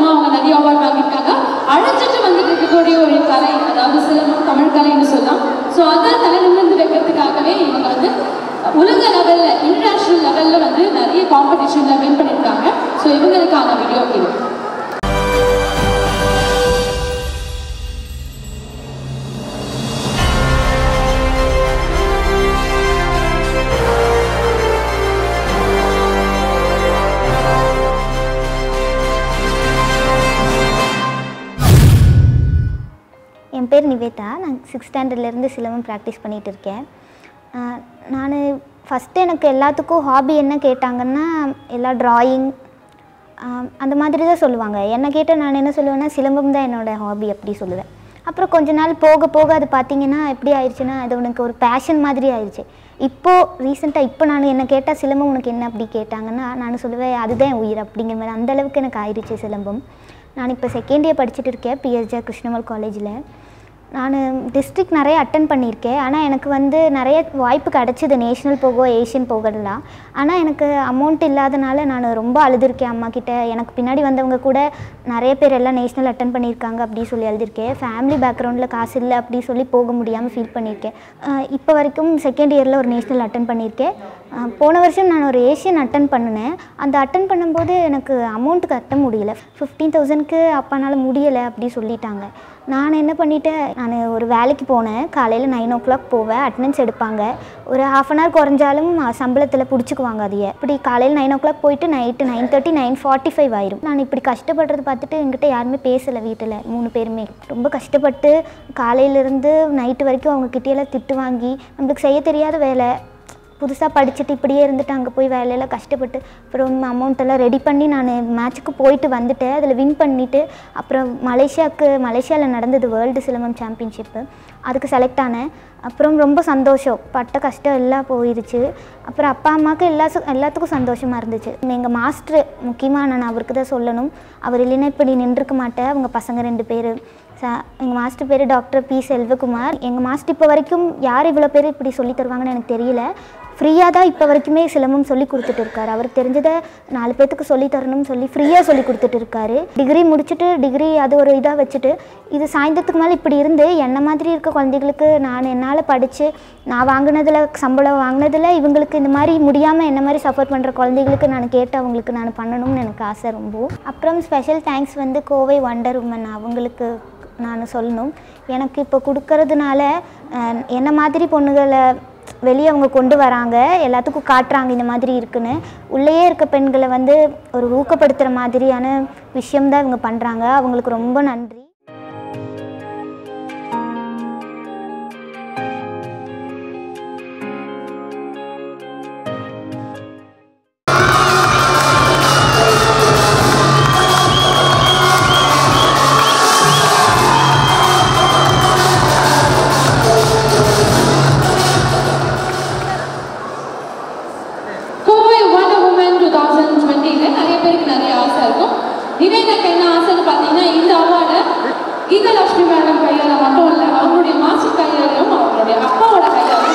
மூலமா அவங்க நிறைய அவார்ட் வாங்கியிருக்காங்க அழைச்சிட்டு வந்துட்டு இருக்கக்கூடிய ஒரு கலை அதாவது சிலம்பம் தமிழ் கலைன்னு சொல்லலாம் ஸோ அதை தலை நிமிர்ந்து வைக்கிறதுக்காகவே இவங்க வந்து உலக லெவல்ல இன்டர்நேஷனல் லெவல்ல வந்து நிறைய காம்படிஷன்ல வின் பண்ணியிருக்காங்க ஸோ இவங்களுக்கான வீடியோ இது என் பேர் நிவேதா நான் சிக்ஸ் ஸ்டாண்டர்ட்லேருந்து சிலம்பம் ப்ராக்டிஸ் பண்ணிகிட்டு இருக்கேன் நான் ஃபஸ்ட்டு எனக்கு எல்லாத்துக்கும் ஹாபி என்ன கேட்டாங்கன்னா எல்லா ட்ராயிங் அந்த மாதிரி தான் சொல்லுவாங்க என்னை கேட்டால் நான் என்ன சொல்லுவேன்னா சிலம்பம் தான் என்னோடய ஹாபி அப்படி சொல்லுவேன் அப்புறம் கொஞ்ச நாள் போக போக அது பார்த்தீங்கன்னா எப்படி ஆயிடுச்சுன்னா அது உனக்கு ஒரு பேஷன் மாதிரி ஆயிடுச்சு இப்போது ரீசெண்டாக இப்போ நான் என்ன கேட்டால் சிலம்பம் உனக்கு என்ன அப்படி கேட்டாங்கன்னா நான் சொல்லுவேன் அதுதான் என் உயிர் அப்படிங்கிற மாதிரி அந்த அளவுக்கு எனக்கு ஆயிடுச்சு சிலம்பம் நான் இப்போ செகண்ட் இயர் படிச்சுட்டு இருக்கேன் பிஎஸ்ஜே கிருஷ்ணமல் காலேஜில் நான் டிஸ்ட்ரிக்ட் நிறைய அட்டன் பண்ணியிருக்கேன் ஆனால் எனக்கு வந்து நிறைய வாய்ப்பு கிடச்சிது நேஷ்னல் போகோ ஏஷியன் போகலாம் ஆனால் எனக்கு அமௌண்ட் இல்லாதனால நான் ரொம்ப அழுதுருக்கேன் அம்மா கிட்ட எனக்கு பின்னாடி வந்தவங்க கூட நிறைய பேர் எல்லாம் நேஷ்னல் அட்டன் பண்ணியிருக்காங்க அப்படி சொல்லி எழுதியிருக்கேன் ஃபேமிலி பேக்ரவுண்டில் காசு இல்லை அப்படி சொல்லி போக முடியாமல் ஃபீல் பண்ணியிருக்கேன் அஹ் இப்போ வரைக்கும் செகண்ட் இயரில் ஒரு நேஷ்னல் அட்டன் பண்ணியிருக்கேன் அஹ் போன வருஷம் நான் ஒரு ஏஷியன் அட்டன் பண்ணினேன் அந்த அட்டன் பண்ணும்போது எனக்கு அமௌண்ட் கட்ட முடியல ஃபிஃப்டீன் தௌசண்ட்க்கு அப்பனால முடியலை அப்படி சொல்லிட்டாங்க நான் என்ன பண்ணிட்டேன் நான் ஒரு வேலைக்கு போனேன் காலையில் நைன் ஓ கிளாக் போவேன் அட்டண்டன்ஸ் எடுப்பாங்க ஒரு ஹாஃப் அன் ஹவர் குறைஞ்சாலும் அஹ், சம்பளத்தில் பிடிச்சிக்குவாங்க அதையே இப்படி காலையில் நைன் ஓ கிளாக் போயிட்டு night nine thirty nine forty five ஆயிரும் நான் இப்படி கஷ்டப்படுறது பார்த்துட்டு என்கிட்ட யாருமே பேசலை வீட்டில் மூணு பேருமே ரொம்ப கஷ்டப்பட்டு காலையிலேருந்து நைட்டு வரைக்கும் அவங்க கிட்டேயெல்லாம் திட்டு வாங்கி நம்மளுக்கு செய்ய தெரியாத வேலை புதுசாக படிச்சுட்டு இப்படியே இருந்துட்டு அங்கே போய் வேலையெல்லாம் கஷ்டப்பட்டு அப்புறம் அமௌண்ட் எல்லாம் ரெடி பண்ணி நான் மேட்ச்சுக்கு போயிட்டு வந்துட்டேன் அதில் வின் பண்ணிவிட்டு அப்புறம் மலேசியாவுக்கு மலேசியாவில் நடந்தது வேர்ல்டு சிலம்பம் சாம்பியன்ஷிப்பு அதுக்கு செலக்ட் ஆனேன் அப்புறம் ரொம்ப சந்தோஷம் பட்ட கஷ்டம் எல்லாம் போயிடுச்சு அப்புறம் அப்பா அம்மாவுக்கு எல்லா சு- எல்லாத்துக்கும் சந்தோஷமாக இருந்துச்சு எங்கள் மாஸ்டர் முக்கியமாக நான் அவருக்கு தான் சொல்லணும் அவர் இல்லைன்னா இப்படி நின்றுக்க மாட்டேன் அவங்க பசங்க ரெண்டு பேர் ச எங்கள் மாஸ்டர் பேர் டாக்டர் பி செல்வகுமார் எங்கள் மாஸ்டர் இப்போ வரைக்கும் யார் இவ்வளோ பேர் இப்படி சொல்லி தருவாங்கன்னு எனக்கு தெரியல ஃப்ரீயாக தான் இப்போ வரைக்குமே சிலம்பம் சொல்லி கொடுத்துட்டு இருக்காரு அவருக்கு தெரிஞ்சதை நாலு பேத்துக்கு சொல்லி தரணும்னு சொல்லி ஃப்ரீயாக சொல்லி கொடுத்துட்டு இருக்காரு டிகிரி முடிச்சுட்டு டிகிரி அது ஒரு இதாக வச்சுட்டு இது சாயந்தரத்துக்கு மேலே இப்படி இருந்து என்ன மாதிரி இருக்க குழந்தைகளுக்கு நான் என்னால் படித்து நான் வாங்கினதில் சம்பளம் வாங்கினதில் இவங்களுக்கு இந்த மாதிரி முடியாமல் என்ன மாதிரி சஃபர் பண்ணுற குழந்தைகளுக்கு நான் கேட்டு அவங்களுக்கு நான் பண்ணணும்னு எனக்கு ஆசை ரொம்ப அப்புறம் ஸ்பெஷல் தேங்க்ஸ் வந்து கோவை வண்டர் உமன் அவங்களுக்கு நான் சொல்லணும் எனக்கு இப்போ கொடுக்கறதுனால அஹ், என்ன மாதிரி பொண்ணுகளை வெளியே அவங்க கொண்டு வராங்க எல்லாத்துக்கும் காட்டுறாங்க இந்த மாதிரி இருக்குன்னு உள்ளேயே இருக்க பெண்களை வந்து ஒரு ஊக்கப்படுத்துகிற மாதிரியான விஷயம்தான் இவங்க பண்ணுறாங்க அவங்களுக்கு ரொம்ப நன்றி Kovai wonder women two thousand டுவெண்ட்டில நிறைய பேருக்கு நிறைய ஆசை இருக்கும் நிவேதாக்கு என்ன ஆசைன்னு பார்த்தீங்கன்னா இந்த அவார்டை கீதலட்சுமி மேடம் கையால் மட்டும் இல்லை அவங்களுடைய மாஸ்டர் கையாலையும் அவங்களுடைய அப்பாவோட கையாலையும்